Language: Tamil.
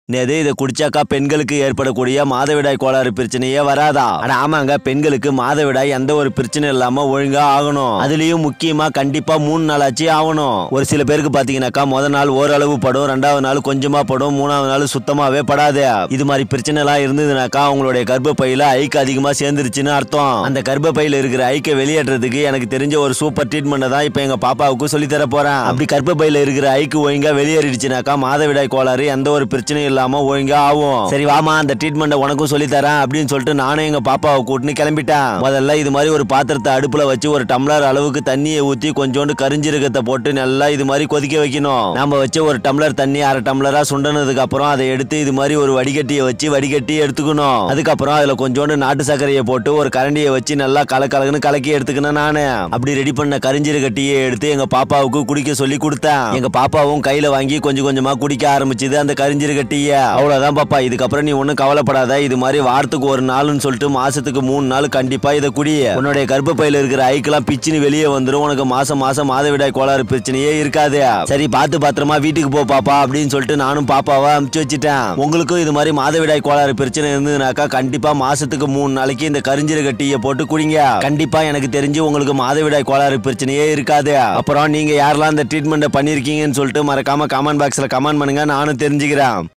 நேது இதை குடிச்சாக்கா பெண்களுக்கு ஏற்படக்கூடிய மாதவிடாய் கோளாறு பிரச்சனையே வராதா அட ஆமாங்க பெண்களுக்கு மாதவிடாய் எந்த ஒரு பிரச்சனை இல்லாம ஒழுங்கா ஆகணும் அதுலயும் முக்கியமா கண்டிப்பா மூணு நாளாச்சு ஆகணும் ஒரு சில பேருக்கு பாத்தீங்கன்னாக்கா முத நாள் ஓரளவு படும் ரெண்டாவது நாள் கொஞ்சமா படும் மூணாவது நாள் சுத்தமாவே படாது இது மாதிரி பிரச்சனை எல்லாம் இருந்ததுனாக்கா அவங்களுடைய கர்ப்பப்பையில ஐக்கு அதிகமா சேர்ந்துருச்சுன்னு அர்த்தம் அந்த கர்ப்பப்பையில இருக்கிற ஐக்கை வெளியேற்றதுக்கு எனக்கு தெரிஞ்ச ஒரு சூப்பர் ட்ரீட்மெண்ட் தான் இப்ப எங்க பாப்பாவுக்கு சொல்லி தர போறேன் அப்படி கர்ப்பப்பையில இருக்கிற ஐக்கு ஒழுங்கா வெளியேறிடுச்சுனாக்கா மாதவிடாய் கோளாறு எந்த ஒரு பிரச்சனையும் இல்லாம ஒழுங்கா ஆகும் சரி வாமா அந்த ட்ரீட்மெண்ட் உனக்கும் சொல்லி தரேன் அப்படின்னு சொல்லிட்டு நானும் எங்க பாப்பாவை கூட்டின்னு கிளம்பிட்டேன் முதல்ல இது மாதிரி ஒரு பாத்திரத்தை அடுப்புல வச்சு ஒரு டம்ளர் அளவுக்கு தண்ணியை ஊத்தி கொஞ்சோண்டு கரிஞ்சீரகத்தை போட்டு நல்லா இது மாதிரி கொதிக்க வைக்கணும் நாம வச்ச ஒரு டம்ளர் தண்ணி அரை டம்ளரா சுண்டனதுக்கு அப்புறம் அதை எடுத்து இது மாதிரி ஒரு வடிகட்டியை வச்சு வடிகட்டி எடுத்துக்கணும் அதுக்கப்புறம் அதுல கொஞ்சோண்டு நாட்டு சர்க்கரையை போட்டு ஒரு கரண்டியை வச்சு நல்லா கலக்கலக்குன்னு கலக்கி எடுத்துக்கணும் நானு அப்படி ரெடி பண்ண கரிஞ்சீரக டீயை எடுத்து எங்க பாப்பாவுக்கு குடிக்க சொல்லி கொடுத்தேன் எங்க பாப்பாவும் கையில வாங்கி கொஞ்சம் கொஞ்சமா குடிக்க ஆரம்பிச்சது அந்த கரிஞ்சீரக டீயை அவ்வளவுதான் பாப்பா இதுக்கப்புறம் நீ ஒன்றும் கவலைப்படாத இது மாதிரி வாரத்துக்கு ஒரு நாள்னு சொல்லிட்டு மாசத்துக்கு மூணு நாள் கண்டிப்பா இதை குடி உன்னுடைய கர்ப்பப்பையில இருக்கிற ஐக்கெல்லாம் பிச்சுன்னு வெளியே வந்துரும் உனக்கு மாசம் மாசம் மாதவிடாய் கோளாறு பிரச்சனையே இருக்காது சரி பார்த்து பத்திரமா வீட்டுக்கு போ பாப்பா அப்படின்னு சொல்லிட்டு நானும் பாப்பாவை அமுச்சு வச்சுட்டேன் உங்களுக்கும் இது மாதிரி மாதவிடாய் கோளாறு பிரச்சனை இருந்ததுனாக்கா கண்டிப்பா மாசத்துக்கு மூணு நாளைக்கு இந்த கரிஞ்சீரக டீயை போட்டு குடிங்க கண்டிப்பா எனக்கு தெரிஞ்சு உங்களுக்கு மாதவிடாய் கோளாறு பிரச்சனையே இருக்காது அப்புறம் நீங்க யாரெல்லாம் இந்த ட்ரீட்மெண்ட் பண்ணிருக்கீங்கன்னு சொல்லிட்டு மறக்காம கமெண்ட் பாக்ஸ்ல கமெண்ட் பண்ணுங்க நானும் தெரிஞ்சுக்கிறேன்